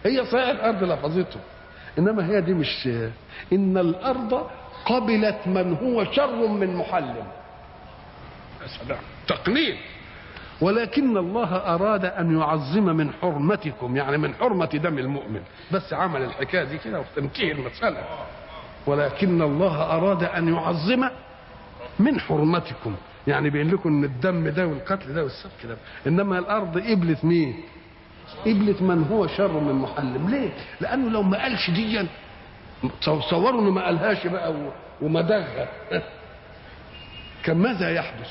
هي صحيح الارض لفظته انما هي دي مش ان الارض قبلت من هو شر من محلم يا سلام تقليد ولكن الله اراد ان يعظم من حرمتكم يعني من حرمه دم المؤمن بس عمل الحكايه دي كده وتنتهي المساله ولكن الله اراد ان يعظم من حرمتكم يعني بين لكم ان الدم ده والقتل ده والسفك ده انما الارض قبلت مين قبلت من هو شر من محلم ليه لانه لو ما قالش ديا تصوروا انه ما قالهاش بقى ومدغها كان ماذا يحدث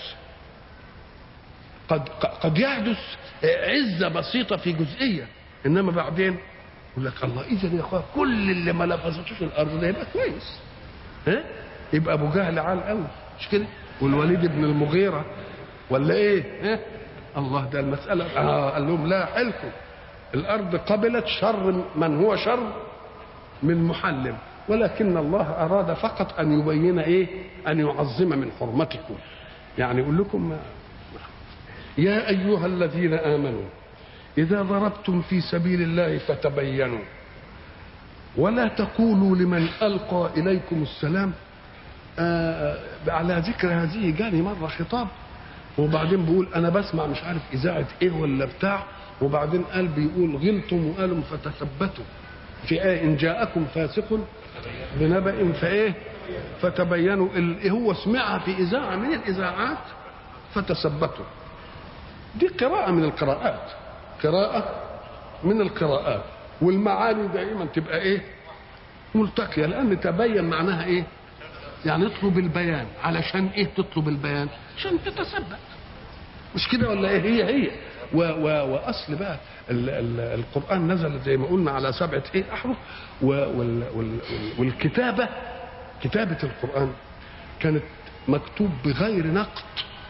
قد قد يحدث عزه بسيطه في جزئيه انما بعدين يقول لك الله اذا يا اخويا كل اللي ما لفظتوش الارض ده يبقى كويس ها يبقى ابو جهل عال قوي مش كده والوليد بن المغيره ولا ايه ها الله ده المساله آه قال لهم لا حلكم الارض قبلت شر من هو شر من محلم ولكن الله اراد فقط ان يبين ايه ان يعظم من حرمتكم يعني يقول لكم يا ايها الذين امنوا اذا ضربتم في سبيل الله فتبينوا ولا تقولوا لمن القى اليكم السلام آه على ذكر هذه جاني مره خطاب وبعدين بيقول انا بسمع مش عارف اذاعه ايه ولا بتاع وبعدين قال بيقول غلتم وقالوا فتثبتوا في ايه ان جاءكم فاسق بنبأ فايه فتبينوا ال- هو سمعها في اذاعه من الاذاعات فتثبتوا دي قراءه من القراءات قراءه من القراءات والمعاني دائما تبقى ايه ملتقيه لان تبين معناها ايه يعني اطلب البيان علشان ايه تطلب البيان عشان تتثبت مش كده ولا ايه هي هي و و واصل بقى ال ال القران نزل زي ما قلنا على سبعه ايه احرف و وال وال والكتابه كتابه القران كانت مكتوب بغير نقط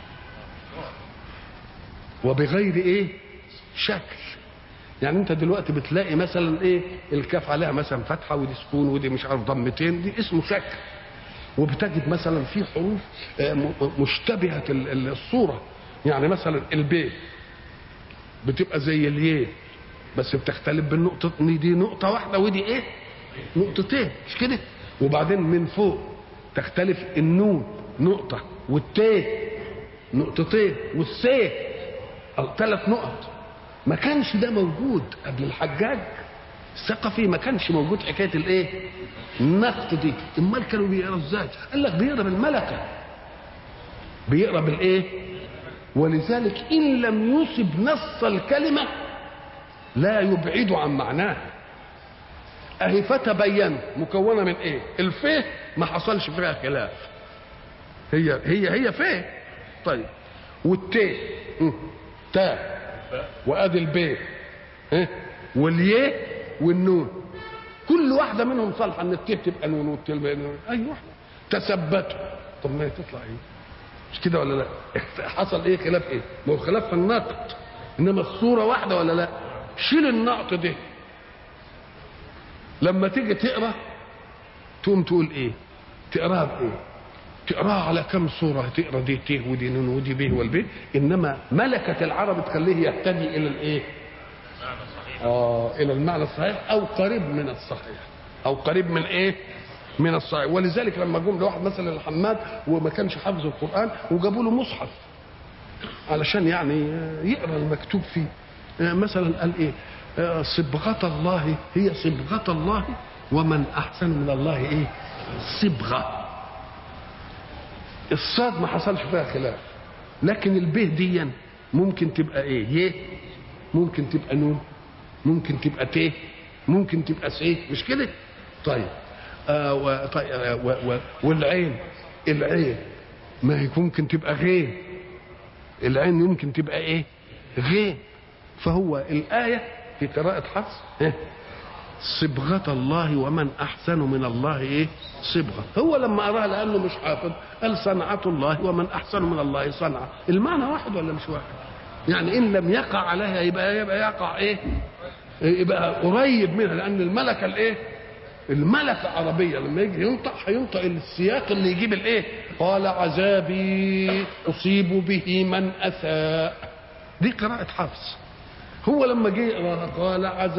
وبغير ايه شكل يعني انت دلوقتي بتلاقي مثلا ايه الكاف عليها مثلا فتحه ودي سكون ودي مش عارف ضمتين دي اسمه شكل وبتجد مثلا في حروف آه، م- مشتبهه ال- ال- الصوره يعني مثلا البي بتبقى زي اليه بس بتختلف بالنقطه إن دي نقطه واحده ودي ايه نقطتين مش كده وبعدين من فوق تختلف النون نقطه والتاء نقطتين والسي ثلاث نقط ما كانش ده موجود قبل الحجاج الثقفي ما كانش موجود حكايه الايه النقط دي امال كانوا بيقرا ازاي قال لك بيقرا بالملكه بيقرا بالايه ولذلك ان لم يصب نص الكلمه لا يبعد عن معناه اهي فتبين مكونه من ايه الفيه ما حصلش فيها خلاف هي هي هي فيه طيب والتاء م، تاء وادي البي ها؟ والياء والنون كل واحده منهم صالحه ان التاء تبقى نون والتاء تبقى نون اي واحده تثبتوا طب ما هي تطلع ايه مش كده ولا لا حصل ايه خلاف ايه ما هو خلاف في النقط انما الصوره واحده ولا لا شيل النقط ده لما تيجي تقرا تقوم تقول ايه تقراها بايه تقراها على كم صورة تقرا دي ت ودي نون ودي ب والب انما ملكة العرب تخليه يهتدي الى الايه؟ اه الى المعنى الصحيح او قريب من الصحيح او قريب من ايه؟ من الصحيح ولذلك لما جم لواحد مثلا الحماد وما كانش حافظ القران وجابوا له مصحف علشان يعني يقرا المكتوب فيه آه، مثلا قال ايه؟ آه، صبغة الله هي صبغة الله ومن احسن من الله ايه؟ صبغه الصاد ما حصلش فيها خلاف لكن البه دي ممكن تبقى ايه يه ممكن تبقى نون ممكن تبقى ت ممكن تبقى س مش كده طيب آه و... طيب آه و... و... والعين العين ما هي ممكن تبقى غين العين يمكن تبقى ايه غين فهو الآية في قراءة حفص إيه؟ صبغة الله ومن أحسن من الله إيه صبغة هو لما أراها لأنه مش حافظ قال صنعة الله ومن أحسن من الله صنعة المعنى واحد ولا مش واحد يعني إن لم يقع عليها يبقى يبقى يقع إيه يبقى قريب منها لأن الملكة الإيه الملكة عربية لما يجي ينطق هينطق السياق اللي يجيب الإيه قال عذابي أصيب به من أساء دي قراءة حفص هو لما جه يقراها قال عذابي